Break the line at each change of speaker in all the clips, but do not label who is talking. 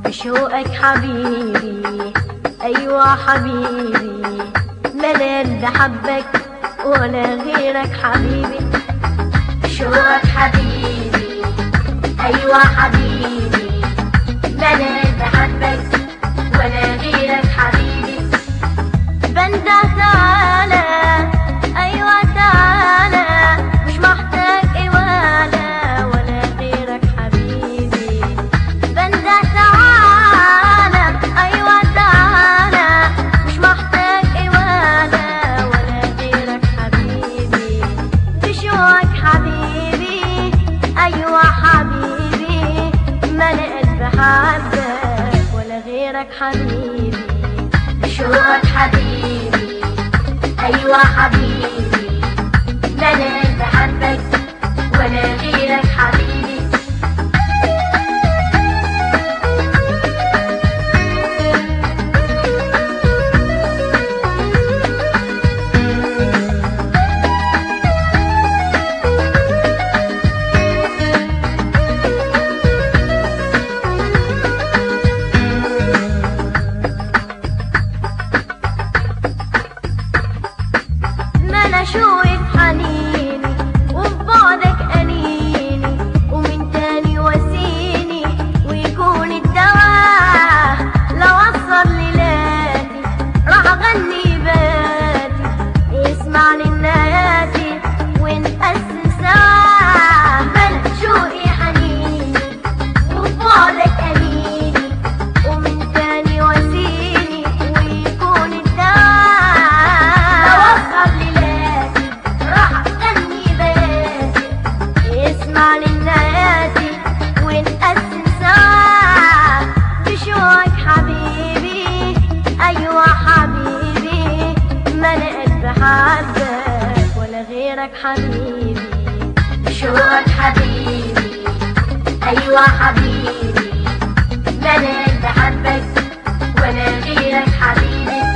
بشوقك حبيبي أيوة حبيبي لا قلبي حبك ولا غيرك حبيبي بشوقك حبيبي أيوة حبيبي لا قلبي حبك ولا غيرك حبيبي بنده تعالى أيوة تعالى مش محتاج إيه ولا ولا غيرك حبيبي بنده تعالى أيوة تعالى مش محتاج إيه ولا ولا غيرك حبيبي بشوقك حبيبي أيوة حبيبي ملء قلبي حبك ولا غيرك حبيبي بشوقك حبيبي أيوة حبيبي ملء قلبي حبك ولا غيرك حبيبي ما انا شوقك حنيني وفي بعدك انيني ومن تاني واسيني ويكون الدواء لو وصل ليلاتي راح اغني باتي اسمع للناتي ونقسم سوا ما انا شوقي حنيني وفي بعدك انيني ومن تاني واسيني ويكون الدواء لو وصل ليلاتي راح اغني بياتي اسمع للنادي ونقسم سوا بشوقك حبيبي ايوه حبيبي ما انا قلبي حبك ولا غيرك حبيبي بشوقك حبيبي ايوه حبيبي ما انا قلبي حبك ولا غيرك حبيبي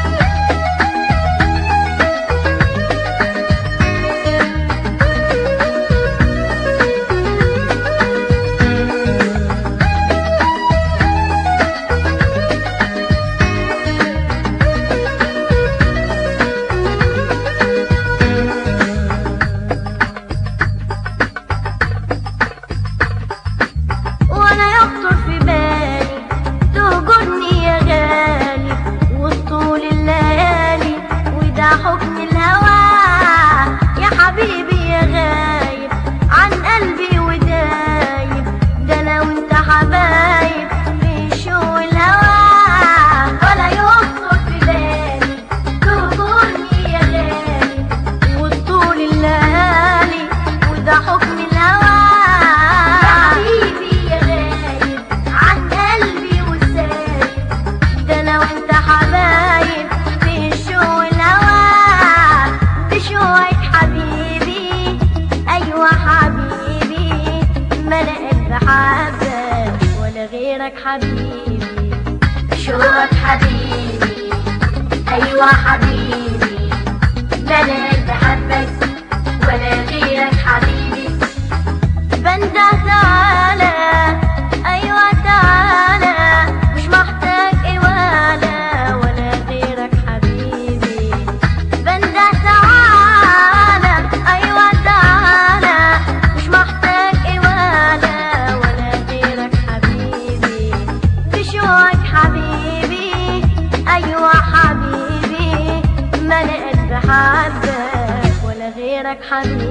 وانا يخطر في بالي تهجرني يا غالي وطول الليالي وده حكم الهوى يا حبيبي يا غايب عن قلبي ودايب ده انا وانت حبايب في شو الهوى ولا يخطر في بالي تهجرني يا غالي وطول الليالي وده حكم الهوى يا حبيبي يا غايب عن قلبي وسايب ده انا وانت حبايب في شو الهوى بشوقك حبيبي ايوه حبيبي ما انا قلبي حبك ولا غيرك حبيبي بشوقك حبيبي ايوه حبيبي ما انا قلبي حبك ولا غيرك حبيبي بنده تعالى ايوه تعالى مش محتاج ايه ولا ولا غيرك حبيبي بنده تعالى ايوه تعالى مش محتاج ايه ولا ولا غيرك حبيبي بشوقك حبيبي ايوه حبيبي ما انا قلبي حبك ولا غيرك حبيبي